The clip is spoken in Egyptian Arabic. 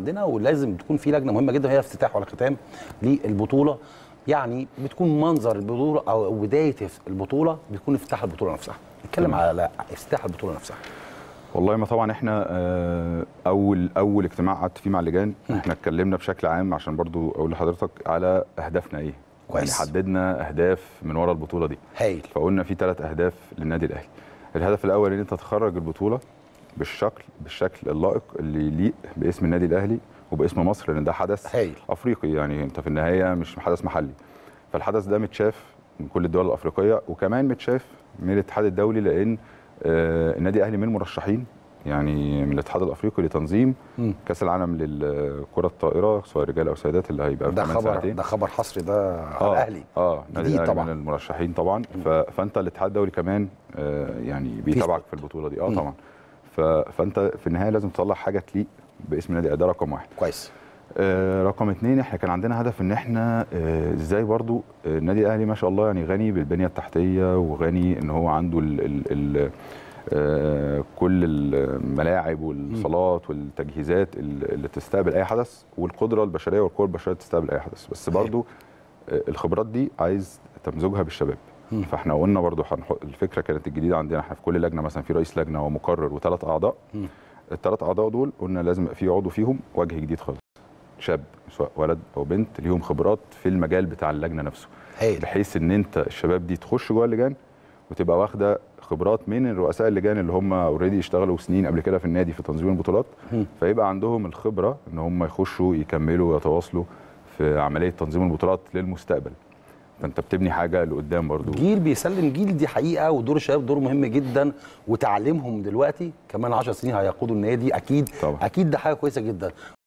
عندنا ولازم تكون في لجنه مهمه جدا هي افتتاح ولا ختام للبطوله يعني بتكون منظر البطوله او بدايه البطوله بيكون افتتاح البطوله نفسها نتكلم تمام. على افتتاح البطوله نفسها والله ما طبعا احنا آه، اول اول اجتماع قعدت فيه مع اللجان احنا اتكلمنا بشكل عام عشان برضو اقول لحضرتك على اهدافنا ايه كويس. يعني حددنا اهداف من ورا البطوله دي هايل فقلنا في ثلاث اهداف للنادي الاهلي الهدف الاول ان انت تخرج البطوله بالشكل بالشكل اللائق اللي يليق باسم النادي الاهلي وباسم مصر لان ده حدث هايل افريقي يعني انت في النهايه مش حدث محلي فالحدث ده متشاف من كل الدول الافريقيه وكمان متشاف من الاتحاد الدولي لان آه، النادي الاهلي من المرشحين يعني من الاتحاد الافريقي لتنظيم مم. كاس العالم للكره الطائره سواء رجال او سيدات اللي هيبقى في ده كمان خبر ساعتين ده خبر حصري ده على الاهلي اه النادي جديد الاهلي طبعاً. من المرشحين طبعا ف... فانت الاتحاد الدولي كمان آه يعني بيتابعك في البطوله دي اه مم. طبعا ف... فانت في النهايه لازم تطلع حاجه تليق باسم النادي الأهلي، ده رقم واحد كويس آه رقم اتنين احنا كان عندنا هدف ان احنا آه ازاي برضو آه، النادي الاهلي ما شاء الله يعني غني بالبنيه التحتيه وغني ان هو عنده ال ال ال آه كل الملاعب والصالات والتجهيزات ال- اللي تستقبل اي حدث والقدره البشريه والقوه البشريه تستقبل اي حدث بس برضو آه الخبرات دي عايز تمزجها بالشباب مم. فاحنا قلنا برضو هنحط الفكره كانت الجديده عندنا احنا في كل لجنه مثلا في رئيس لجنه ومقرر وثلاث اعضاء مم. الثلاث اعضاء دول قلنا لازم يبقى في عضو فيهم وجه جديد خالص شاب سواء ولد او بنت ليهم خبرات في المجال بتاع اللجنه نفسه هايل بحيث ان انت الشباب دي تخش جوه اللجان وتبقى واخده خبرات من الرؤساء اللجان اللي هم اوريدي اشتغلوا سنين قبل كده في النادي في تنظيم البطولات مم. فيبقى عندهم الخبره ان هم يخشوا يكملوا ويتواصلوا في عمليه تنظيم البطولات للمستقبل فانت بتبني حاجه لقدام برضو جيل بيسلم جيل دي حقيقه ودور الشباب دور مهم جدا وتعليمهم دلوقتي كمان 10 سنين هيقودوا النادي اكيد طبعا. اكيد ده حاجه كويسه جدا